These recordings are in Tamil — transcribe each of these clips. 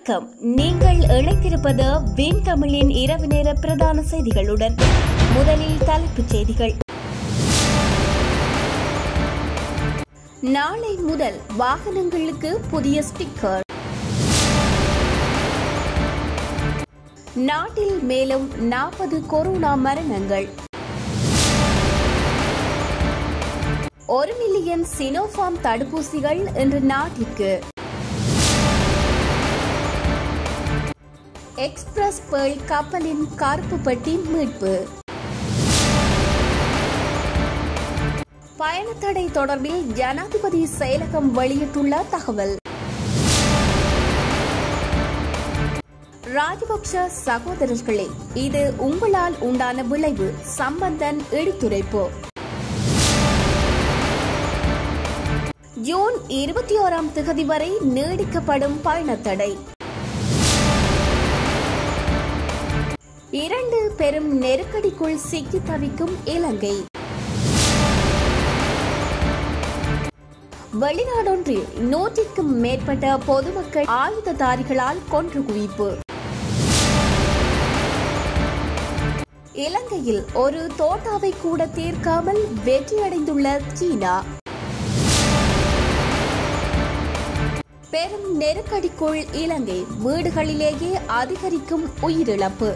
வணக்கம் நீங்கள் இணைத்திருப்பது வின் தமிழின் இரவு நேர பிரதான செய்திகளுடன் முதலில் தலைப்புச் செய்திகள் நாளை முதல் வாகனங்களுக்கு புதிய ஸ்டிக்கர் நாட்டில் மேலும் நாற்பது கொரோனா மரணங்கள் ஒரு மில்லியன் சினோஃபார்ம் தடுப்பூசிகள் இன்று நாட்டிற்கு எக்ஸ்பிரஸ் பேர்ல் கப்பலின் கருப்பு பெட்டி மீட்பு பயணத்தடை தொடர்பில் ஜனாதிபதி செயலகம் வெளியிட்டுள்ள தகவல் ராஜபக்ஷ சகோதரர்களே இது உங்களால் உண்டான விளைவு சம்பந்தன் எடுத்துரைப்பு ஜூன் இருபத்தி ஓராம் திகதி வரை நீடிக்கப்படும் பயணத்தடை இரண்டு பெரும் நெருக்கடிக்குள் சிக்கி தவிக்கும் இலங்கை வெளிநாடொன்றில் நூற்றிற்கும் மேற்பட்ட பொதுமக்கள் ஆயுததாரிகளால் கொன்று குவிப்பு இலங்கையில் ஒரு தோட்டாவை கூட தீர்க்காமல் வெற்றியடைந்துள்ள சீனா பெரும் நெருக்கடிக்குள் இலங்கை வீடுகளிலேயே அதிகரிக்கும் உயிரிழப்பு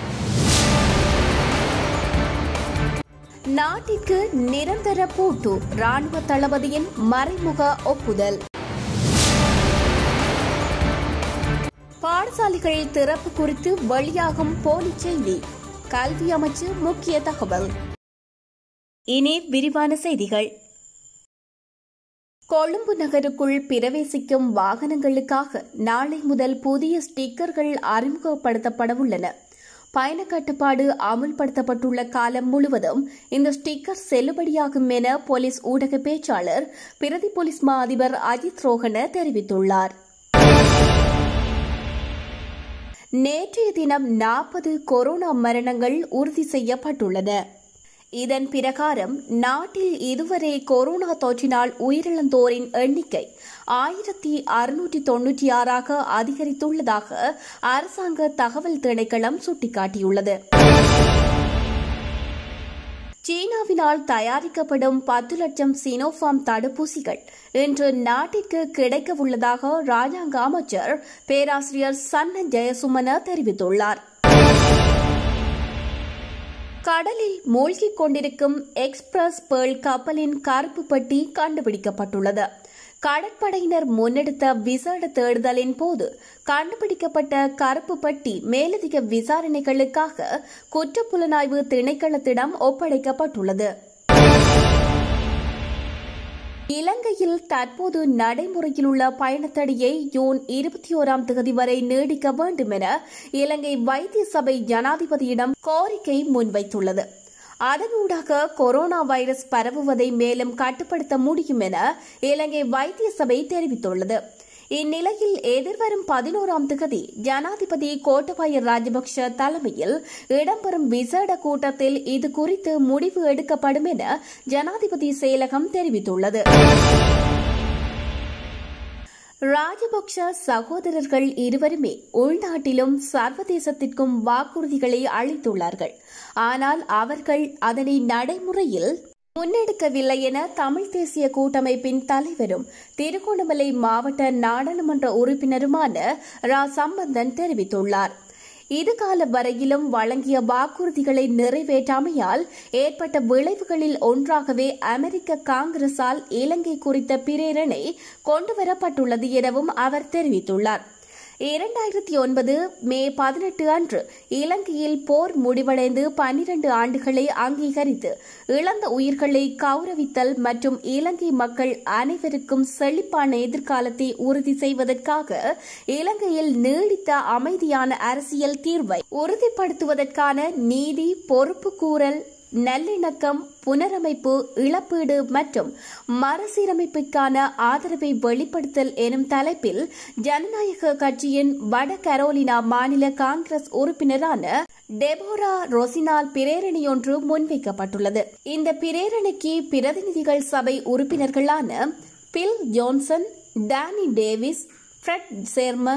நாட்டிற்கு நிரந்தர பூட்டு ராணுவ தளபதியின் மறைமுக ஒப்புதல் பாடசாலைகள் திறப்பு குறித்து வெளியாகும் போலி செய்தி கல்வி அமைச்சு முக்கிய தகவல் இனி விரிவான செய்திகள் கொழும்பு நகருக்குள் பிரவேசிக்கும் வாகனங்களுக்காக நாளை முதல் புதிய ஸ்டிக்கர்கள் அறிமுகப்படுத்தப்படவுள்ளன பயண கட்டுப்பாடு அமுல்படுத்தப்பட்டுள்ள காலம் முழுவதும் இந்த ஸ்டிக்கர் செல்லுபடியாகும் என போலீஸ் ஊடக பேச்சாளர் பிரதி போலீஸ் மா அதிபர் அஜித் ரோஹன தெரிவித்துள்ளார் நேற்றைய தினம் நாற்பது கொரோனா மரணங்கள் உறுதி செய்யப்பட்டுள்ளன இதன் பிரகாரம் நாட்டில் இதுவரை கொரோனா தொற்றினால் உயிரிழந்தோரின் எண்ணிக்கை ஆயிரத்தி அறுநூற்றி தொன்னூற்றி ஆறாக அதிகரித்துள்ளதாக அரசாங்க தகவல் திணைக்களம் சுட்டிக்காட்டியுள்ளது சீனாவினால் தயாரிக்கப்படும் பத்து லட்சம் சினோஃபார்ம் தடுப்பூசிகள் இன்று நாட்டிற்கு கிடைக்க உள்ளதாக ராஜாங்க அமைச்சர் பேராசிரியர் சன்ன ஜெயசுமன தெரிவித்துள்ளார் கடலில் மூழ்கிக் கொண்டிருக்கும் எக்ஸ்பிரஸ் பேர்ல் கப்பலின் கருப்பு பெட்டி கண்டுபிடிக்கப்பட்டுள்ளது கடற்படையினர் முன்னெடுத்த விசேட தேடுதலின் போது கண்டுபிடிக்கப்பட்ட கருப்பு பட்டி மேலதிக விசாரணைகளுக்காக குற்றப்புலனாய்வு திணைக்களத்திடம் ஒப்படைக்கப்பட்டுள்ளது இலங்கையில் தற்போது நடைமுறையில் உள்ள பயணத்தடையை ஜூன் இருபத்தி ஓராம் தேதி வரை நீடிக்க வேண்டும் என இலங்கை வைத்திய சபை ஜனாதிபதியிடம் கோரிக்கை முன்வைத்துள்ளது அதனூடாக கொரோனா வைரஸ் பரவுவதை மேலும் கட்டுப்படுத்த முடியும் என இலங்கை வைத்திய சபை தெரிவித்துள்ளது இந்நிலையில் எதிர்வரும் பதினோராம் திகதி ஜனாதிபதி கோட்டபாய ராஜபக்ஷ தலைமையில் இடம்பெறும் விசேட கூட்டத்தில் இது குறித்து முடிவு எடுக்கப்படும் என ஜனாதிபதி செயலகம் தெரிவித்துள்ளது ராஜபக்ஷ சகோதரர்கள் இருவருமே உள்நாட்டிலும் சர்வதேசத்திற்கும் வாக்குறுதிகளை அளித்துள்ளார்கள் ஆனால் அவர்கள் அதனை நடைமுறையில் முன்னெடுக்கவில்லை என தமிழ் தேசிய கூட்டமைப்பின் தலைவரும் திருகோணமலை மாவட்ட நாடாளுமன்ற உறுப்பினருமான ரா சம்பந்தன் தெரிவித்துள்ளார் இதுகால வரையிலும் வழங்கிய வாக்குறுதிகளை நிறைவேற்றாமையால் ஏற்பட்ட விளைவுகளில் ஒன்றாகவே அமெரிக்க காங்கிரசால் இலங்கை குறித்த பிரேரணை கொண்டுவரப்பட்டுள்ளது எனவும் அவர் தெரிவித்துள்ளார் இரண்டாயிரத்தி ஒன்பது மே பதினெட்டு அன்று இலங்கையில் போர் முடிவடைந்து பன்னிரண்டு ஆண்டுகளை அங்கீகரித்து இழந்த உயிர்களை கௌரவித்தல் மற்றும் இலங்கை மக்கள் அனைவருக்கும் செழிப்பான எதிர்காலத்தை உறுதி செய்வதற்காக இலங்கையில் நீடித்த அமைதியான அரசியல் தீர்வை உறுதிப்படுத்துவதற்கான நீதி பொறுப்புக்கூறல் நல்லிணக்கம் புனரமைப்பு இழப்பீடு மற்றும் மறுசீரமைப்புக்கான ஆதரவை வெளிப்படுத்தல் எனும் தலைப்பில் ஜனநாயக கட்சியின் வட கரோலினா மாநில காங்கிரஸ் உறுப்பினரான டெபோரா ரொசினால் பிரேரணையொன்று முன்வைக்கப்பட்டுள்ளது இந்த பிரேரணைக்கு பிரதிநிதிகள் சபை உறுப்பினர்களான Bill Johnson Danny Davis Brad Sherman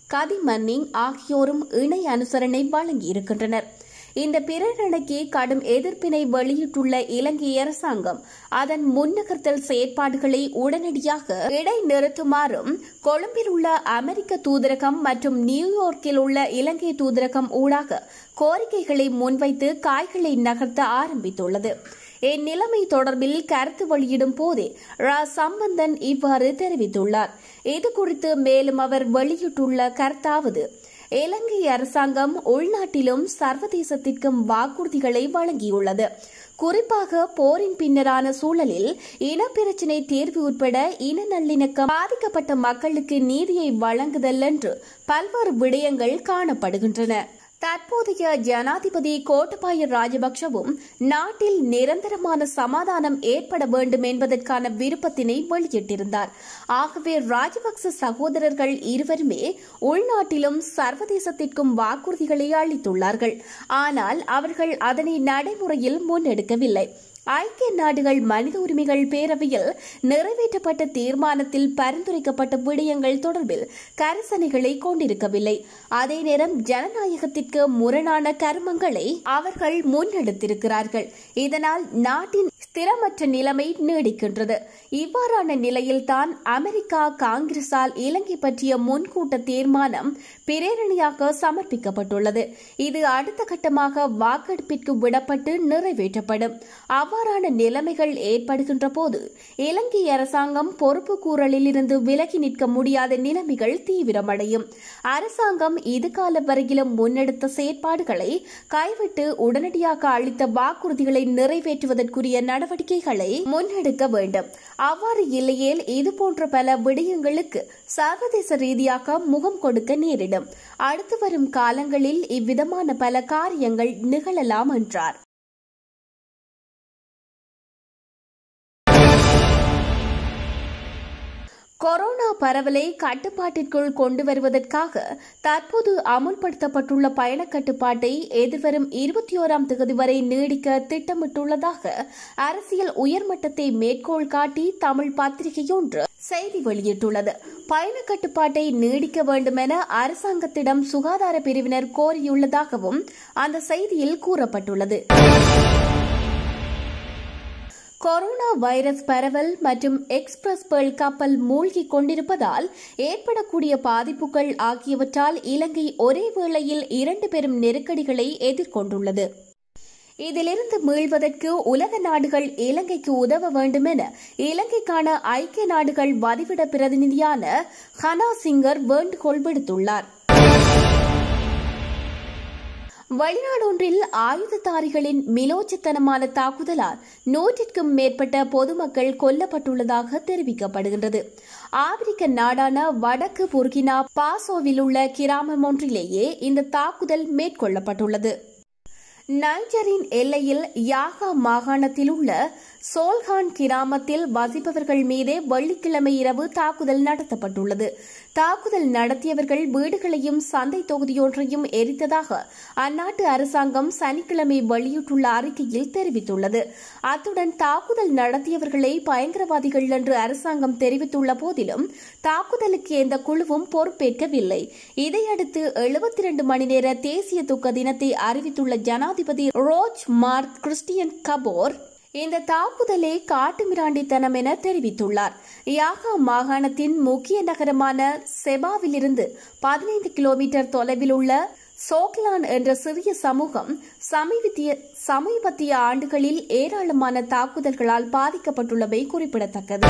Kathy Manning ஆகியோரும் இணை அனுசரணை வழங்கியிருக்கின்றனர் இந்த பிரேரணைக்கு கடும் எதிர்ப்பினை வெளியிட்டுள்ள இலங்கை அரசாங்கம் அதன் முன்னகர்த்தல் செயற்பாடுகளை உடனடியாக இடைநிறுத்துமாறும் கொழும்பில் உள்ள அமெரிக்க தூதரகம் மற்றும் நியூயார்க்கில் உள்ள இலங்கை தூதரகம் ஊடாக கோரிக்கைகளை முன்வைத்து காய்களை நகர்த்த ஆரம்பித்துள்ளது இந்நிலைமை தொடர்பில் கருத்து வெளியிடும் போதே ரா சம்பந்தன் இவ்வாறு தெரிவித்துள்ளார் இதுகுறித்து மேலும் அவர் வெளியிட்டுள்ள கருத்தாவது இலங்கை அரசாங்கம் உள்நாட்டிலும் சர்வதேசத்திற்கும் வாக்குறுதிகளை வழங்கியுள்ளது குறிப்பாக போரின் பின்னரான சூழலில் இனப்பிரச்சினை தீர்வு உட்பட இன நல்லிணக்கம் பாதிக்கப்பட்ட மக்களுக்கு நீதியை வழங்குதல் என்று பல்வேறு விடயங்கள் காணப்படுகின்றன தற்போதைய ஜனாதிபதி கோட்டபாய ராஜபக்சவும் நாட்டில் நிரந்தரமான சமாதானம் ஏற்பட வேண்டும் என்பதற்கான விருப்பத்தினை வெளியிட்டிருந்தார் ஆகவே ராஜபக்ச சகோதரர்கள் இருவருமே உள்நாட்டிலும் சர்வதேசத்திற்கும் வாக்குறுதிகளை அளித்துள்ளார்கள் ஆனால் அவர்கள் அதனை நடைமுறையில் முன்னெடுக்கவில்லை ஐக்கிய நாடுகள் மனித உரிமைகள் பேரவையில் நிறைவேற்றப்பட்ட தீர்மானத்தில் பரிந்துரைக்கப்பட்ட விடயங்கள் தொடர்பில் கரிசனைகளை கொண்டிருக்கவில்லை அதே நேரம் ஜனநாயகத்திற்கு முரணான கர்மங்களை அவர்கள் முன்னெடுத்திருக்கிறார்கள் இதனால் நாட்டின் ஸ்திரமற்ற நிலைமை நீடிக்கின்றது இவ்வாறான நிலையில்தான் அமெரிக்கா காங்கிரசால் இலங்கை பற்றிய முன்கூட்ட தீர்மானம் பிரேரணையாக சமர்ப்பிக்கப்பட்டுள்ளது இது அடுத்த கட்டமாக வாக்கெடுப்பிற்கு விடப்பட்டு நிறைவேற்றப்படும் அவ்வாறான நிலைமைகள் ஏற்படுகின்ற போது இலங்கை அரசாங்கம் பொறுப்பு கூறலில் இருந்து விலகி நிற்க முடியாத நிலைமைகள் தீவிரமடையும் அரசாங்கம் இதுகால வரையிலும் முன்னெடுத்த செயற்பாடுகளை கைவிட்டு உடனடியாக அளித்த வாக்குறுதிகளை நிறைவேற்றுவதற்குரிய நடவடிக்கைகளை முன்னெடுக்க வேண்டும் அவ்வாறு இல்லையேல் இதுபோன்ற பல விடயங்களுக்கு சர்வதேச ரீதியாக முகம் கொடுக்க நேரிடும் அடுத்து வரும் காலங்களில் இவ்விதமான பல காரியங்கள் நிகழலாம் என்றார் கொரோனா பரவலை கட்டுப்பாட்டிற்குள் கொண்டு வருவதற்காக தற்போது அமுல்படுத்தப்பட்டுள்ள பயணக் கட்டுப்பாட்டை எதிர்வரும் இருபத்தி ஓராம் தேதி வரை நீடிக்க திட்டமிட்டுள்ளதாக அரசியல் உயர்மட்டத்தை மேற்கோள் காட்டி தமிழ் பத்திரிகையொன்று செய்தி வெளியிட்டுள்ளது பயண கட்டுப்பாட்டை நீடிக்க வேண்டும் என அரசாங்கத்திடம் சுகாதார பிரிவினர் கோரியுள்ளதாகவும் அந்த செய்தியில் கூறப்பட்டுள்ளது கொரோனா வைரஸ் பரவல் மற்றும் எக்ஸ்பிரஸ் பேர்ல் கப்பல் மூழ்கிக் கொண்டிருப்பதால் ஏற்படக்கூடிய பாதிப்புகள் ஆகியவற்றால் இலங்கை ஒரே வேளையில் இரண்டு பெரும் நெருக்கடிகளை எதிர்கொண்டுள்ளது இதிலிருந்து மீள்வதற்கு உலக நாடுகள் இலங்கைக்கு உதவ வேண்டும் என இலங்கைக்கான ஐக்கிய நாடுகள் வதிவிட பிரதிநிதியான ஹனா சிங்கர் வேண்டுகோள் விடுத்துள்ளார் வெளிநாடொன்றில் ஆயுததாரிகளின் மிலோச்சத்தனமான தாக்குதலால் நூற்றிற்கும் மேற்பட்ட பொதுமக்கள் கொல்லப்பட்டுள்ளதாக தெரிவிக்கப்படுகின்றது ஆப்பிரிக்க நாடான வடக்கு புர்கினா பாசோவில் உள்ள கிராமம் ஒன்றிலேயே இந்த தாக்குதல் மேற்கொள்ளப்பட்டுள்ளது நைஜரின் எல்லையில் யாகா மாகாணத்தில் உள்ள சோல்கான் கிராமத்தில் வசிப்பவர்கள் மீதே வெள்ளிக்கிழமை இரவு தாக்குதல் நடத்தப்பட்டுள்ளது தாக்குதல் நடத்தியவர்கள் வீடுகளையும் சந்தை தொகுதியொன்றையும் எரித்ததாக அந்நாட்டு அரசாங்கம் சனிக்கிழமை வெளியிட்டுள்ள அறிக்கையில் தெரிவித்துள்ளது அத்துடன் தாக்குதல் நடத்தியவர்களை பயங்கரவாதிகள் என்று அரசாங்கம் தெரிவித்துள்ள போதிலும் தாக்குதலுக்கு எந்த குழுவும் பொறுப்பேற்கவில்லை இதையடுத்து எழுபத்தி இரண்டு மணி நேர தேசிய துக்க தினத்தை அறிவித்துள்ள ஜனாதிபதி ரோஜ் மார்க் கிறிஸ்டியன் கபோர் இந்த தாக்குதலே காட்டுமிராண்டித்தனம் என தெரிவித்துள்ளார் யாகா மாகாணத்தின் முக்கிய நகரமான செபாவிலிருந்து பதினைந்து கிலோமீட்டர் தொலைவில் உள்ள சோக்லான் என்ற சிறிய சமூகம் சமீபத்திய சமீபத்திய ஆண்டுகளில் ஏராளமான தாக்குதல்களால் பாதிக்கப்பட்டுள்ளமை குறிப்பிடத்தக்கது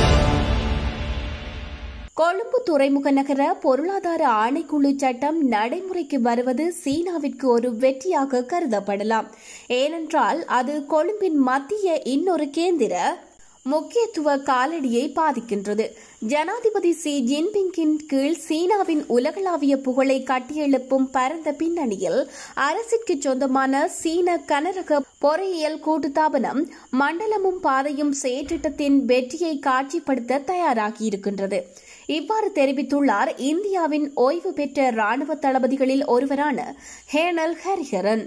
கொழும்பு துறைமுக நகர பொருளாதார ஆணைக்குழு சட்டம் நடைமுறைக்கு வருவது சீனாவிற்கு ஒரு வெற்றியாக கருதப்படலாம் ஏனென்றால் அது கொழும்பின் மத்திய இன்னொரு கேந்திர முக்கியத்துவ காலடியை பாதிக்கின்றது ஜனாதிபதி சி ஜின்பிங்கின் கீழ் சீனாவின் உலகளாவிய புகழை கட்டியெழுப்பும் பரந்த பின்னணியில் அரசிற்கு சொந்தமான சீன கனரக பொறியியல் கூட்டுத்தாபனம் மண்டலமும் பாதையும் செயற்றிட்டத்தின் வெற்றியை காட்சிப்படுத்த தயாராகியிருக்கின்றது இவ்வாறு தெரிவித்துள்ளார் இந்தியாவின் ஓய்வு பெற்ற ராணுவ தளபதிகளில் ஒருவரான ஹேனல் ஹரிஹரன்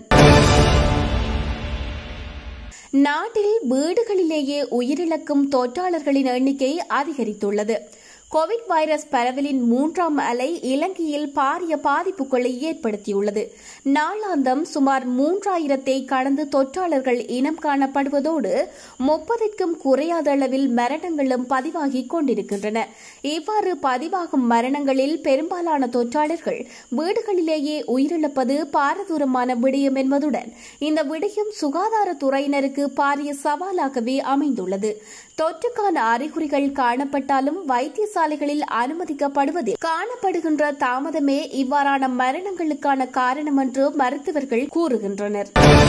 நாட்டில் வீடுகளிலேயே உயிரிழக்கும் தொற்றாளர்களின் எண்ணிக்கை அதிகரித்துள்ளது கோவிட் வைரஸ் பரவலின் மூன்றாம் அலை இலங்கையில் பாரிய பாதிப்புகளை ஏற்படுத்தியுள்ளது நாளாந்தம் சுமார் மூன்றாயிரத்தை கடந்து தொற்றாளர்கள் இனம் காணப்படுவதோடு முப்பதிற்கும் குறையாத அளவில் மரணங்களும் பதிவாகிக் கொண்டிருக்கின்றன இவ்வாறு பதிவாகும் மரணங்களில் பெரும்பாலான தொற்றாளர்கள் வீடுகளிலேயே உயிரிழப்பது பாரதூரமான விடயம் என்பதுடன் இந்த விடயம் சுகாதாரத்துறையினருக்கு பாரிய சவாலாகவே அமைந்துள்ளது தொற்றுக்கான அறிகுறிகள் காணப்பட்டாலும் வைத்தியசாலைகளில் அனுமதிக்கப்படுவதில் காணப்படுகின்ற தாமதமே இவ்வாறான மரணங்களுக்கான காரணம் என்று மருத்துவர்கள் கூறுகின்றனர்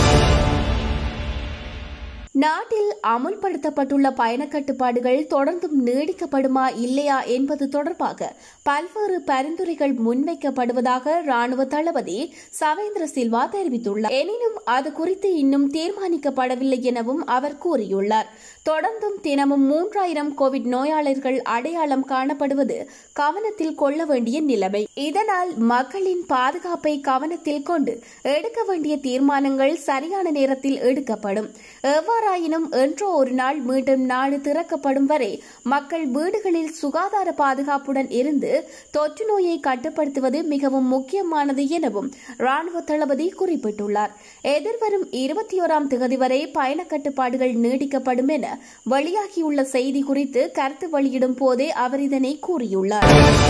நாட்டில் அமுல்படுத்தப்பட்டுள்ள பயண கட்டுப்பாடுகள் தொடர்ந்தும் நீடிக்கப்படுமா இல்லையா என்பது தொடர்பாக பல்வேறு பரிந்துரைகள் முன்வைக்கப்படுவதாக ராணுவ தளபதி சவேந்திர சில்வா தெரிவித்துள்ளார் எனினும் அது குறித்து இன்னும் தீர்மானிக்கப்படவில்லை எனவும் அவர் கூறியுள்ளார் தொடர்ந்தும் தினமும் மூன்றாயிரம் கோவிட் நோயாளர்கள் அடையாளம் காணப்படுவது கவனத்தில் கொள்ள வேண்டிய நிலைமை இதனால் மக்களின் பாதுகாப்பை கவனத்தில் கொண்டு எடுக்க வேண்டிய தீர்மானங்கள் சரியான நேரத்தில் எடுக்கப்படும் எவ்வாறாயினும் என்றோ ஒரு நாள் மீண்டும் நாடு திறக்கப்படும் வரை மக்கள் வீடுகளில் சுகாதார பாதுகாப்புடன் இருந்து தொற்று நோயை கட்டுப்படுத்துவது மிகவும் முக்கியமானது எனவும் ராணுவ தளபதி குறிப்பிட்டுள்ளார் எதிர்வரும் இருபத்தி ஓராம் தேதி வரை பயண கட்டுப்பாடுகள் நீடிக்கப்படும் என வெளியாகியுள்ள செய்தி குறித்து கருத்து வெளியிடும் போதே அவர் இதனை கூறியுள்ளார்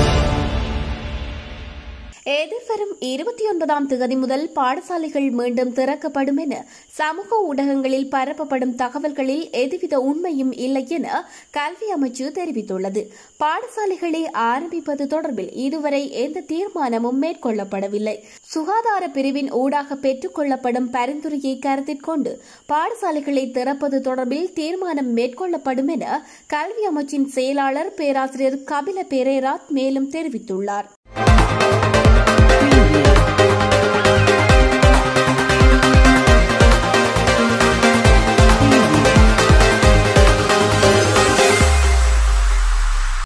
எதிர்வரும் இருபத்தி ஒன்பதாம் தேதி முதல் பாடசாலைகள் மீண்டும் திறக்கப்படும் என சமூக ஊடகங்களில் பரப்பப்படும் தகவல்களில் எதுவித உண்மையும் இல்லை என கல்வி அமைச்சு தெரிவித்துள்ளது பாடசாலைகளை ஆரம்பிப்பது தொடர்பில் இதுவரை எந்த தீர்மானமும் மேற்கொள்ளப்படவில்லை சுகாதார பிரிவின் ஊடாக பெற்றுக் கொள்ளப்படும் பரிந்துரையை கருத்தில் கொண்டு பாடசாலைகளை திறப்பது தொடர்பில் தீர்மானம் மேற்கொள்ளப்படும் என கல்வி அமைச்சின் செயலாளர் பேராசிரியர் கபில பெரேராத் மேலும் தெரிவித்துள்ளார்